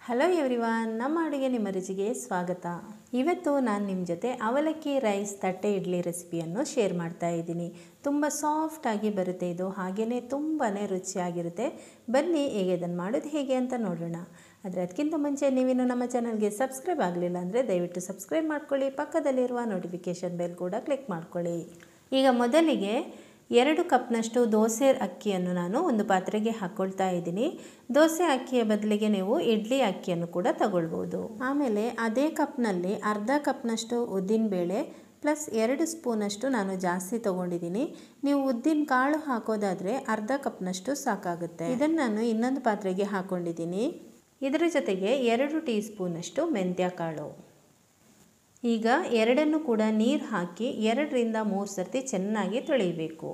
hello everyone ನಮ್ಮ ಅಡುಗೆ ನಿಮ್ಮ ರುಚಿಗೆ ಸ್ವಾಗತ ಇವತ್ತು ನಾನು ನಿಮ್ಮ ಜೊತೆ ಅವಲಕ್ಕಿ ರೈಸ್ ತಟ್ಟೆ ಇಡ್ಲಿ ರೆಸಿಪಿಯನ್ನು ಶೇರ್ ಮಾಡ್ತಾ ಇದ್ದೀನಿ ತುಂಬ ಸಾಫ್ಟಾಗಿ ಬರುತ್ತೆ ಇದು ಹಾಗೆಯೇ ತುಂಬಾ ರುಚಿಯಾಗಿರುತ್ತೆ ಬನ್ನಿ ಹೇಗೆ ಇದನ್ನು ಮಾಡೋದು ಹೇಗೆ ಅಂತ ನೋಡೋಣ ಆದರೆ ಅದಕ್ಕಿಂತ ಮುಂಚೆ ನೀವಿನ್ನು ನಮ್ಮ ಚಾನಲ್ಗೆ ಸಬ್ಸ್ಕ್ರೈಬ್ ಆಗಲಿಲ್ಲ ಅಂದರೆ ದಯವಿಟ್ಟು ಸಬ್ಸ್ಕ್ರೈಬ್ ಮಾಡ್ಕೊಳ್ಳಿ ಪಕ್ಕದಲ್ಲಿರುವ ನೋಟಿಫಿಕೇಷನ್ ಬೆಲ್ ಕೂಡ ಕ್ಲಿಕ್ ಮಾಡ್ಕೊಳ್ಳಿ ಈಗ ಮೊದಲಿಗೆ ಎರಡು ಕಪ್ನಷ್ಟು ದೋಸೆ ಅಕ್ಕಿಯನ್ನು ನಾನು ಒಂದು ಪಾತ್ರೆಗೆ ಹಾಕ್ಕೊಳ್ತಾ ಇದ್ದೀನಿ ದೋಸೆ ಅಕ್ಕಿಯ ಬದಲಿಗೆ ನೀವು ಇಡ್ಲಿ ಅಕ್ಕಿಯನ್ನು ಕೂಡ ತಗೊಳ್ಬೋದು ಆಮೇಲೆ ಅದೇ ಕಪ್ನಲ್ಲಿ ಅರ್ಧ ಕಪ್ನಷ್ಟು ಉದ್ದಿನಬೇಳೆ ಪ್ಲಸ್ ಎರಡು ಸ್ಪೂನಷ್ಟು ನಾನು ಜಾಸ್ತಿ ತೊಗೊಂಡಿದ್ದೀನಿ ನೀವು ಉದ್ದಿನ ಕಾಳು ಹಾಕೋದಾದರೆ ಅರ್ಧ ಕಪ್ನಷ್ಟು ಸಾಕಾಗುತ್ತೆ ಇದನ್ನು ನಾನು ಇನ್ನೊಂದು ಪಾತ್ರೆಗೆ ಹಾಕ್ಕೊಂಡಿದ್ದೀನಿ ಇದರ ಜೊತೆಗೆ ಎರಡು ಟೀ ಸ್ಪೂನಷ್ಟು ಮೆಂತ್ಯ ಕಾಳು ಈಗ ಎರಡನ್ನು ಕೂಡ ನೀರು ಹಾಕಿ ಎರಡರಿಂದ ಮೂರು ಸರ್ತಿ ಚೆನ್ನಾಗಿ ತೊಳೆಯಬೇಕು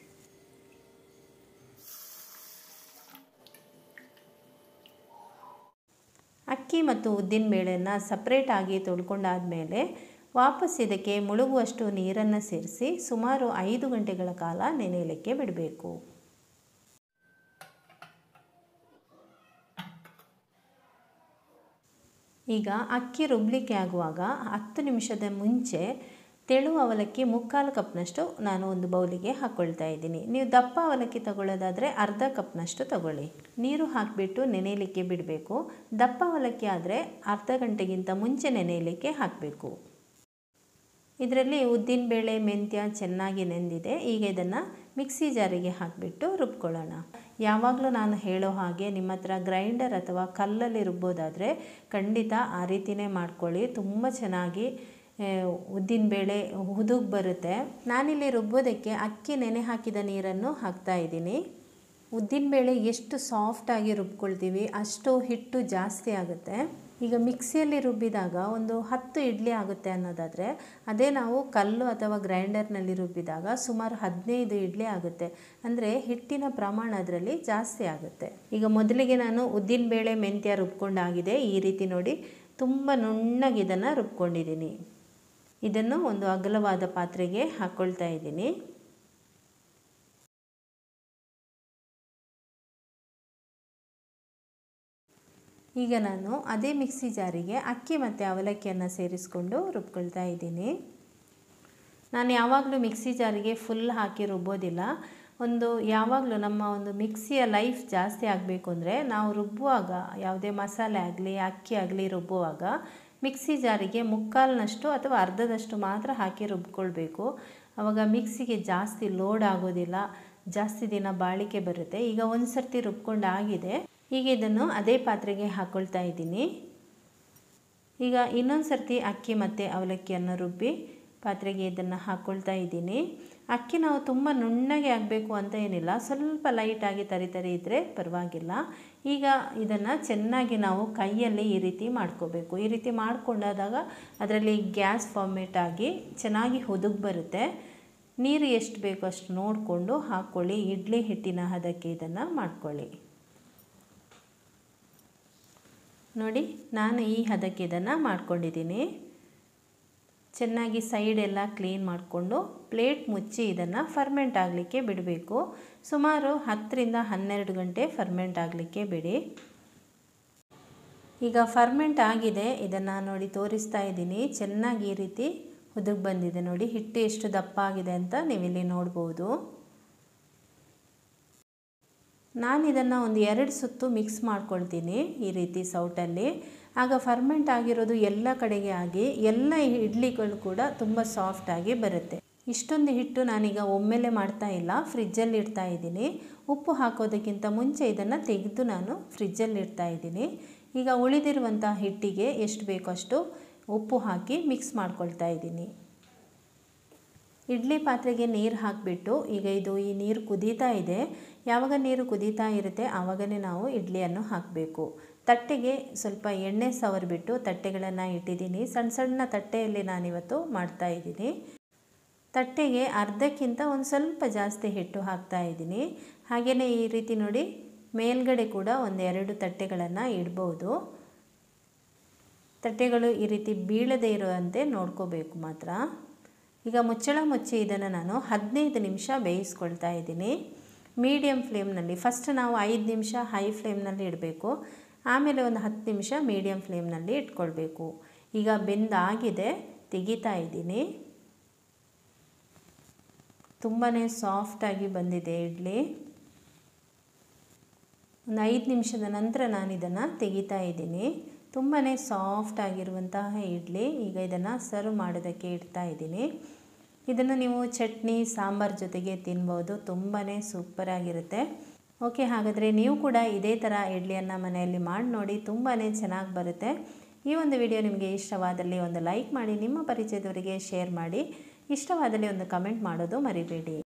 ಅಕ್ಕಿ ಮತ್ತು ಉದ್ದಿನ ಬೇಳೆಯನ್ನು ಸಪ್ರೇಟಾಗಿ ತೊಳ್ಕೊಂಡಾದಮೇಲೆ ವಾಪಸ್ ಇದಕ್ಕೆ ಮುಳುಗುವಷ್ಟು ನೀರನ್ನು ಸೇರಿಸಿ ಸುಮಾರು ಐದು ಗಂಟೆಗಳ ಕಾಲ ನೆನೆಯಲಿಕ್ಕೆ ಬಿಡಬೇಕು ಈಗ ಅಕ್ಕಿ ರುಬ್ಲಿಕ್ಕೆ ಆಗುವಾಗ ಹತ್ತು ನಿಮಿಷದ ಮುಂಚೆ ತೆಳು ಅವಲಕ್ಕಿ ಮುಕ್ಕಾಲು ಕಪ್ನಷ್ಟು ನಾನು ಒಂದು ಬೌಲಿಗೆ ಹಾಕ್ಕೊಳ್ತಾ ಇದ್ದೀನಿ ನೀವು ದಪ್ಪ ಅವಲಕ್ಕಿ ತಗೊಳ್ಳೋದಾದರೆ ಅರ್ಧ ಕಪ್ನಷ್ಟು ತಗೊಳ್ಳಿ ನೀರು ಹಾಕಿಬಿಟ್ಟು ನೆನೆಯಲಿಕ್ಕೆ ಬಿಡಬೇಕು ದಪ್ಪ ಅವಲಕ್ಕಿ ಆದರೆ ಅರ್ಧ ಗಂಟೆಗಿಂತ ಮುಂಚೆ ನೆನೆಯಲಿಕ್ಕೆ ಹಾಕಬೇಕು ಇದರಲ್ಲಿ ಉದ್ದಿನಬೇಳೆ ಮೆಂತ್ಯ ಚೆನ್ನಾಗಿ ನೆಂದಿದೆ ಈಗ ಇದನ್ನು ಮಿಕ್ಸಿ ಜಾರಿಗೆ ಹಾಕಿಬಿಟ್ಟು ರುಬ್ಕೊಳ್ಳೋಣ ಯಾವಾಗಲೂ ನಾನು ಹೇಳೋ ಹಾಗೆ ನಿಮ್ಮ ಹತ್ರ ಗ್ರೈಂಡರ್ ಅಥವಾ ಕಲ್ಲಲ್ಲಿ ರುಬ್ಬೋದಾದರೆ ಖಂಡಿತ ಆ ರೀತಿಯೇ ಮಾಡ್ಕೊಳ್ಳಿ ತುಂಬ ಚೆನ್ನಾಗಿ ಉದ್ದಿನಬೇಳೆ ಹುದುಗ್ ಬರುತ್ತೆ ನಾನಿಲ್ಲಿ ರುಬ್ಬೋದಕ್ಕೆ ಅಕ್ಕಿ ನೆನೆ ಹಾಕಿದ ನೀರನ್ನು ಹಾಕ್ತಾ ಇದ್ದೀನಿ ಉದ್ದಿನಬೇಳೆ ಎಷ್ಟು ಸಾಫ್ಟಾಗಿ ರುಬ್ಕೊಳ್ತೀವಿ ಅಷ್ಟು ಹಿಟ್ಟು ಜಾಸ್ತಿ ಆಗುತ್ತೆ ಈಗ ಮಿಕ್ಸಿಯಲ್ಲಿ ರುಬ್ಬಿದಾಗ ಒಂದು ಹತ್ತು ಇಡ್ಲಿ ಆಗುತ್ತೆ ಅನ್ನೋದಾದರೆ ಅದೇ ನಾವು ಕಲ್ಲು ಅಥವಾ ಗ್ರೈಂಡರ್ನಲ್ಲಿ ರುಬ್ಬಿದಾಗ ಸುಮಾರು ಹದಿನೈದು ಇಡ್ಲಿ ಆಗುತ್ತೆ ಅಂದರೆ ಹಿಟ್ಟಿನ ಪ್ರಮಾಣ ಅದರಲ್ಲಿ ಜಾಸ್ತಿ ಆಗುತ್ತೆ ಈಗ ಮೊದಲಿಗೆ ನಾನು ಉದ್ದಿನಬೇಳೆ ಮೆಂತ್ಯ ರುಬ್ಕೊಂಡಾಗಿದೆ ಈ ರೀತಿ ನೋಡಿ ತುಂಬ ನುಣ್ಣಗೆ ಇದನ್ನು ರುಬ್ಕೊಂಡಿದ್ದೀನಿ ಇದನ್ನು ಒಂದು ಅಗಲವಾದ ಪಾತ್ರೆಗೆ ಹಾಕ್ಕೊಳ್ತಾ ಇದ್ದೀನಿ ಈಗ ನಾನು ಅದೇ ಮಿಕ್ಸಿ ಜಾರಿಗೆ ಅಕ್ಕಿ ಮತ್ತು ಅವಲಕ್ಕಿಯನ್ನು ಸೇರಿಸ್ಕೊಂಡು ರುಬ್ಕೊಳ್ತಾ ಇದ್ದೀನಿ ನಾನು ಯಾವಾಗಲೂ ಮಿಕ್ಸಿ ಜಾರಿಗೆ ಫುಲ್ ಹಾಕಿ ರುಬ್ಬೋದಿಲ್ಲ ಒಂದು ಯಾವಾಗಲೂ ನಮ್ಮ ಒಂದು ಮಿಕ್ಸಿಯ ಲೈಫ್ ಜಾಸ್ತಿ ಆಗಬೇಕು ಅಂದರೆ ನಾವು ರುಬ್ಬುವಾಗ ಯಾವುದೇ ಮಸಾಲೆ ಆಗಲಿ ಅಕ್ಕಿ ಆಗಲಿ ರುಬ್ಬುವಾಗ ಮಿಕ್ಸಿ ಜಾರಿಗೆ ಮುಕ್ಕಾಲಿನಷ್ಟು ಅಥವಾ ಅರ್ಧದಷ್ಟು ಮಾತ್ರ ಹಾಕಿ ರುಬ್ಕೊಳ್ಬೇಕು ಆವಾಗ ಮಿಕ್ಸಿಗೆ ಜಾಸ್ತಿ ಲೋಡ್ ಆಗೋದಿಲ್ಲ ಜಾಸ್ತಿ ದಿನ ಬಾಳಿಕೆ ಬರುತ್ತೆ ಈಗ ಒಂದು ಸರ್ತಿ ರುಬ್ಕೊಂಡು ಆಗಿದೆ ಈಗ ಇದನ್ನು ಅದೇ ಪಾತ್ರೆಗೆ ಹಾಕ್ಕೊಳ್ತಾ ಇದ್ದೀನಿ ಈಗ ಇನ್ನೊಂದು ಸರ್ತಿ ಅಕ್ಕಿ ಮತ್ತು ಅವಲಕ್ಕಿಯನ್ನು ರುಬ್ಬಿ ಪಾತ್ರೆಗೆ ಇದನ್ನು ಹಾಕ್ಕೊಳ್ತಾ ಇದ್ದೀನಿ ಅಕ್ಕಿ ನಾವು ತುಂಬ ನುಣ್ಣಗೆ ಆಗಬೇಕು ಅಂತ ಏನಿಲ್ಲ ಸ್ವಲ್ಪ ಲೈಟಾಗಿ ತರಿ ತರಿ ಇದ್ದರೆ ಪರವಾಗಿಲ್ಲ ಈಗ ಇದನ್ನು ಚೆನ್ನಾಗಿ ನಾವು ಕೈಯಲ್ಲಿ ಈ ರೀತಿ ಮಾಡ್ಕೋಬೇಕು ಈ ರೀತಿ ಮಾಡ್ಕೊಂಡಾದಾಗ ಅದರಲ್ಲಿ ಗ್ಯಾಸ್ ಫಾರ್ಮೇಟ್ ಆಗಿ ಚೆನ್ನಾಗಿ ಹುದುಗ್ ಬರುತ್ತೆ ನೀರು ಎಷ್ಟು ಬೇಕೋ ಅಷ್ಟು ನೋಡಿಕೊಂಡು ಹಾಕ್ಕೊಳ್ಳಿ ಇಡ್ಲಿ ಹಿಟ್ಟಿನ ಹದಕ್ಕೆ ಇದನ್ನು ಮಾಡ್ಕೊಳ್ಳಿ ನೋಡಿ ನಾನು ಈ ಹದಕ್ಕೆ ಇದನ್ನು ಮಾಡ್ಕೊಂಡಿದ್ದೀನಿ ಚೆನ್ನಾಗಿ ಸೈಡ್ ಎಲ್ಲ ಕ್ಲೀನ್ ಮಾಡಿಕೊಂಡು ಪ್ಲೇಟ್ ಮುಚ್ಚಿ ಇದನ್ನು ಫರ್ಮೆಂಟ್ ಆಗಲಿಕ್ಕೆ ಬಿಡಬೇಕು ಸುಮಾರು ಹತ್ತರಿಂದ ಹನ್ನೆರಡು ಗಂಟೆ ಫರ್ಮೆಂಟ್ ಆಗಲಿಕ್ಕೆ ಬಿಡಿ ಈಗ ಫರ್ಮೆಂಟ್ ಆಗಿದೆ ಇದನ್ನು ನೋಡಿ ತೋರಿಸ್ತಾ ಇದ್ದೀನಿ ಚೆನ್ನಾಗಿ ಈ ರೀತಿ ಹುದುಗ್ ಬಂದಿದೆ ನೋಡಿ ಹಿಟ್ಟು ಎಷ್ಟು ದಪ್ಪ ಆಗಿದೆ ಅಂತ ನೀವಿಲ್ಲಿ ನೋಡ್ಬೋದು ನಾನು ಇದನ್ನು ಒಂದು ಎರಡು ಸುತ್ತು ಮಿಕ್ಸ್ ಮಾಡ್ಕೊಳ್ತೀನಿ ಈ ರೀತಿ ಸೌಟಲ್ಲಿ ಆಗ ಫರ್ಮೆಂಟ್ ಆಗಿರೋದು ಎಲ್ಲ ಕಡೆಗೆ ಆಗಿ ಎಲ್ಲ ಇಡ್ಲಿಗಳು ಕೂಡ ತುಂಬ ಸಾಫ್ಟಾಗಿ ಬರುತ್ತೆ ಇಷ್ಟೊಂದು ಹಿಟ್ಟು ನಾನೀಗ ಒಮ್ಮೆಲೆ ಮಾಡ್ತಾ ಇಲ್ಲ ಫ್ರಿಜ್ಜಲ್ಲಿ ಇಡ್ತಾ ಇದ್ದೀನಿ ಉಪ್ಪು ಹಾಕೋದಕ್ಕಿಂತ ಮುಂಚೆ ಇದನ್ನು ತೆಗೆದು ನಾನು ಫ್ರಿಜ್ಜಲ್ಲಿ ಇಡ್ತಾ ಇದ್ದೀನಿ ಈಗ ಉಳಿದಿರುವಂಥ ಹಿಟ್ಟಿಗೆ ಎಷ್ಟು ಬೇಕೋ ಅಷ್ಟು ಉಪ್ಪು ಹಾಕಿ ಮಿಕ್ಸ್ ಮಾಡ್ಕೊಳ್ತಾ ಇದ್ದೀನಿ ಇಡ್ಲಿ ಪಾತ್ರೆಗೆ ನೀರು ಹಾಕಿಬಿಟ್ಟು ಈಗ ಇದು ಈ ನೀರು ಕುದೀತಾ ಇದೆ ಯಾವಾಗ ನೀರು ಕುದೀತಾ ಇರುತ್ತೆ ಆವಾಗಲೇ ನಾವು ಇಡ್ಲಿಯನ್ನು ಹಾಕಬೇಕು ತಟ್ಟೆಗೆ ಸ್ವಲ್ಪ ಎಣ್ಣೆ ಸವರಿಬಿಟ್ಟು ತಟ್ಟೆಗಳನ್ನು ಇಟ್ಟಿದ್ದೀನಿ ಸಣ್ಣ ಸಣ್ಣ ತಟ್ಟೆಯಲ್ಲಿ ನಾನಿವತ್ತು ಮಾಡ್ತಾ ಇದ್ದೀನಿ ತಟ್ಟೆಗೆ ಅರ್ಧಕ್ಕಿಂತ ಒಂದು ಸ್ವಲ್ಪ ಜಾಸ್ತಿ ಹಿಟ್ಟು ಹಾಕ್ತಾ ಇದ್ದೀನಿ ಹಾಗೆಯೇ ಈ ರೀತಿ ನೋಡಿ ಮೇಲ್ಗಡೆ ಕೂಡ ಒಂದೆರಡು ತಟ್ಟೆಗಳನ್ನು ಇಡ್ಬೋದು ತಟ್ಟೆಗಳು ಈ ರೀತಿ ಬೀಳದೇ ಇರುವಂತೆ ನೋಡ್ಕೋಬೇಕು ಮಾತ್ರ ಈಗ ಮುಚ್ಚಳ ಮುಚ್ಚಿ ಇದನ್ನು ನಾನು ಹದಿನೈದು ನಿಮಿಷ ಬೇಯಿಸ್ಕೊಳ್ತಾ ಇದ್ದೀನಿ ಮೀಡಿಯಮ್ ಫ್ಲೇಮ್ನಲ್ಲಿ ಫಸ್ಟ್ ನಾವು ಐದು ನಿಮಿಷ ಹೈ ಫ್ಲೇಮ್ನಲ್ಲಿ ಇಡಬೇಕು ಆಮೇಲೆ ಒಂದು ಹತ್ತು ನಿಮಿಷ ಮೀಡಿಯಮ್ ಫ್ಲೇಮ್ನಲ್ಲಿ ಇಟ್ಕೊಳ್ಬೇಕು ಈಗ ಬೆಂದಾಗಿದೆ ತೆಗಿತಾ ಇದ್ದೀನಿ ತುಂಬಾ ಸಾಫ್ಟಾಗಿ ಬಂದಿದೆ ಇಡ್ಲಿ ಒಂದು ಐದು ನಿಮಿಷದ ನಂತರ ನಾನು ಇದನ್ನು ತೆಗಿತಾ ಇದ್ದೀನಿ ತುಂಬಾ ಸಾಫ್ಟ್ ಆಗಿರುವಂತಹ ಇಡ್ಲಿ ಈಗ ಇದನ್ನು ಸರ್ವ್ ಮಾಡೋದಕ್ಕೆ ಇಡ್ತಾ ಇದ್ದೀನಿ ಇದನ್ನು ನೀವು ಚಟ್ನಿ ಸಾಂಬಾರು ಜೊತೆಗೆ ತಿನ್ಬೋದು ತುಂಬಾ ಸೂಪರಾಗಿರುತ್ತೆ ಓಕೆ ಹಾಗಾದರೆ ನೀವು ಕೂಡ ಇದೇ ಥರ ಇಡ್ಲಿಯನ್ನು ಮನೆಯಲ್ಲಿ ಮಾಡಿ ನೋಡಿ ತುಂಬಾ ಚೆನ್ನಾಗಿ ಬರುತ್ತೆ ಈ ಒಂದು ವಿಡಿಯೋ ನಿಮಗೆ ಇಷ್ಟವಾದಲ್ಲಿ ಒಂದು ಲೈಕ್ ಮಾಡಿ ನಿಮ್ಮ ಪರಿಚಯದವರಿಗೆ ಶೇರ್ ಮಾಡಿ ಇಷ್ಟವಾದಲ್ಲಿ ಒಂದು ಕಮೆಂಟ್ ಮಾಡೋದು ಮರಿಬೇಡಿ